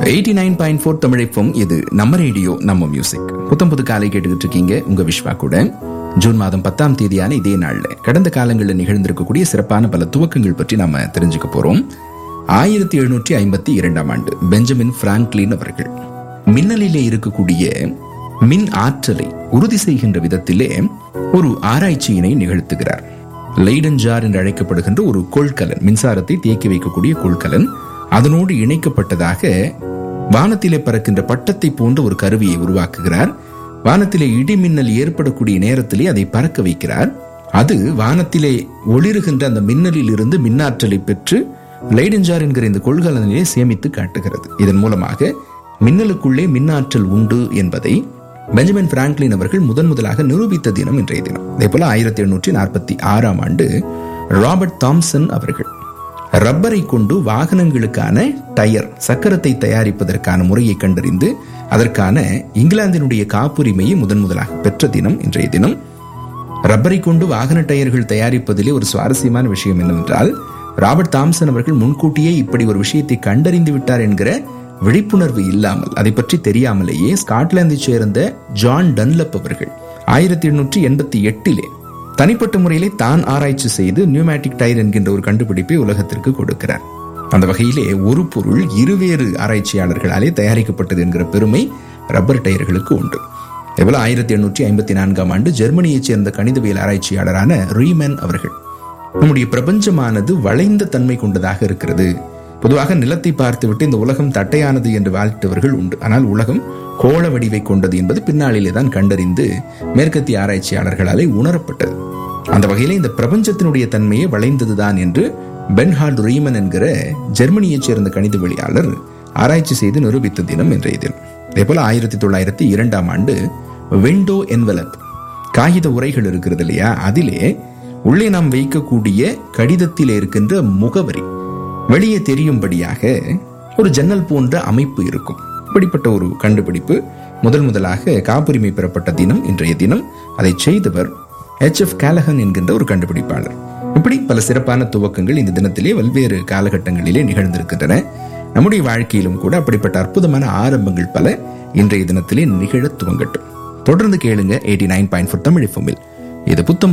eighty nine point four தமிழைப்பம் இது நம்ம ரேடியோ நம்ம மியூசிக் புத்தம் புது காலை கேட்டுக்கிட்டு இருக்கீங்க உங்க விஸ்வா கூட ஜூன் மாதம் பத்தாம் தேதியான இதே நாள்ல கடந்த காலங்களில் நிகழ்ந்திருக்கக்கூடிய சிறப்பான பல துவக்கங்கள் பற்றி நாம தெரிஞ்சுக்க போறோம் ஆயிரத்தி எழுநூற்றி ஐம்பத்தி இரண்டாம் ஆண்டு பெஞ்சமின் பிராங்க்லின் அவர்கள் மின்னலிலே இருக்கக்கூடிய மின் ஆற்றலை உறுதி செய்கின்ற விதத்திலே ஒரு ஆராய்ச்சியினை நிகழ்த்துகிறார் லெய்டன் ஜார் என்று அழைக்கப்படுகின்ற ஒரு கொள்கலன் மின்சாரத்தை தேக்கி வைக்கக்கூடிய கொள்கலன் அதனோடு இணைக்கப்பட்டதாக வானத்திலே பறக்கின்ற பட்டத்தை போன்ற ஒரு கருவியை உருவாக்குகிறார் வானத்திலே இடி மின்னல் ஏற்படக்கூடிய நேரத்திலே அதை பறக்க வைக்கிறார் அது வானத்திலே ஒளிருகின்ற அந்த மின்னலில் இருந்து மின்னாற்றலை பெற்று லைடன்ஜார் என்கிற இந்த கொள்கலனிலே சேமித்து காட்டுகிறது இதன் மூலமாக மின்னலுக்குள்ளே மின்னாற்றல் உண்டு என்பதை பெஞ்சமின் பிராங்க்லின் அவர்கள் முதன் முதலாக நிரூபித்த தினம் இன்றைய தினம் அதே போல ஆயிரத்தி எண்ணூற்றி நாற்பத்தி ஆறாம் ஆண்டு ராபர்ட் தாம்சன் அவர்கள் ரப்பரை கொண்டு வாகனங்களுக்கான டயர் சக்கரத்தை தயாரிப்பதற்கான முறையை கண்டறிந்து அதற்கான இங்கிலாந்தினுடைய காப்புரிமையை முதன் முதலாக பெற்ற தினம் இன்றைய தினம் ரப்பரை கொண்டு வாகன டயர்கள் தயாரிப்பதிலே ஒரு சுவாரஸ்யமான விஷயம் என்னவென்றால் ராபர்ட் தாம்சன் அவர்கள் முன்கூட்டியே இப்படி ஒரு விஷயத்தை கண்டறிந்து விட்டார் என்கிற விழிப்புணர்வு இல்லாமல் அதை பற்றி தெரியாமலேயே ஸ்காட்லாந்தை சேர்ந்த ஜான் டன்லப் அவர்கள் ஆயிரத்தி எண்ணூற்றி எண்பத்தி எட்டிலே தனிப்பட்ட முறையிலே தான் ஆராய்ச்சி செய்து நியூமேட்டிக் டயர் என்கின்ற ஒரு கண்டுபிடிப்பை உலகத்திற்கு கொடுக்கிறார் அந்த வகையிலே ஒரு பொருள் இருவேறு ஆராய்ச்சியாளர்களாலே தயாரிக்கப்பட்டது என்கிற பெருமை ரப்பர் டயர்களுக்கு உண்டு எவ்வளவு ஆயிரத்தி எண்ணூற்றி ஐம்பத்தி நான்காம் ஆண்டு ஜெர்மனியைச் சேர்ந்த கணிதவியல் ஆராய்ச்சியாளரான ரீமன் அவர்கள் நம்முடைய பிரபஞ்சமானது வளைந்த தன்மை கொண்டதாக இருக்கிறது பொதுவாக நிலத்தை பார்த்துவிட்டு இந்த உலகம் தட்டையானது என்று வாழ்த்தவர்கள் உண்டு ஆனால் உலகம் கோள வடிவை கொண்டது என்பது பின்னாளிலே தான் கண்டறிந்து மேற்கத்திய ஆராய்ச்சியாளர்களாலே உணரப்பட்டது அந்த வகையிலே இந்த பிரபஞ்சத்தினுடைய தன்மையை வளைந்ததுதான் என்று பென்ஹார்ட் ரீமன் என்கிற ஜெர்மனியைச் சேர்ந்த கணிதவியலாளர் ஆராய்ச்சி செய்து நிரூபித்த தினம் இன்றைய தினம் அதே போல ஆயிரத்தி தொள்ளாயிரத்தி இரண்டாம் ஆண்டு விண்டோ என்வலப் காகித உரைகள் இருக்கிறது இல்லையா அதிலே உள்ளே நாம் வைக்கக்கூடிய கடிதத்தில் இருக்கின்ற முகவரி வெளியே தெரியும்படியாக ஒரு ஜன்னல் போன்ற அமைப்பு இருக்கும் இப்படிப்பட்ட ஒரு கண்டுபிடிப்பு முதல் முதலாக காப்புரிமை பெறப்பட்ட தினம் இன்றைய தினம் அதை செய்தவர் எச் எஃப் கேலகன் என்கின்ற ஒரு கண்டுபிடிப்பாளர் இப்படி பல சிறப்பான துவக்கங்கள் இந்த தினத்திலே பல்வேறு காலகட்டங்களிலே நிகழ்ந்திருக்கின்றன நம்முடைய வாழ்க்கையிலும் கூட அப்படிப்பட்ட அற்புதமான ஆரம்பங்கள் பல இன்றைய தினத்திலே நிகழ துவங்கட்டும் தொடர்ந்து கேளுங்க eighty nine point four Tamil இது புத்தம்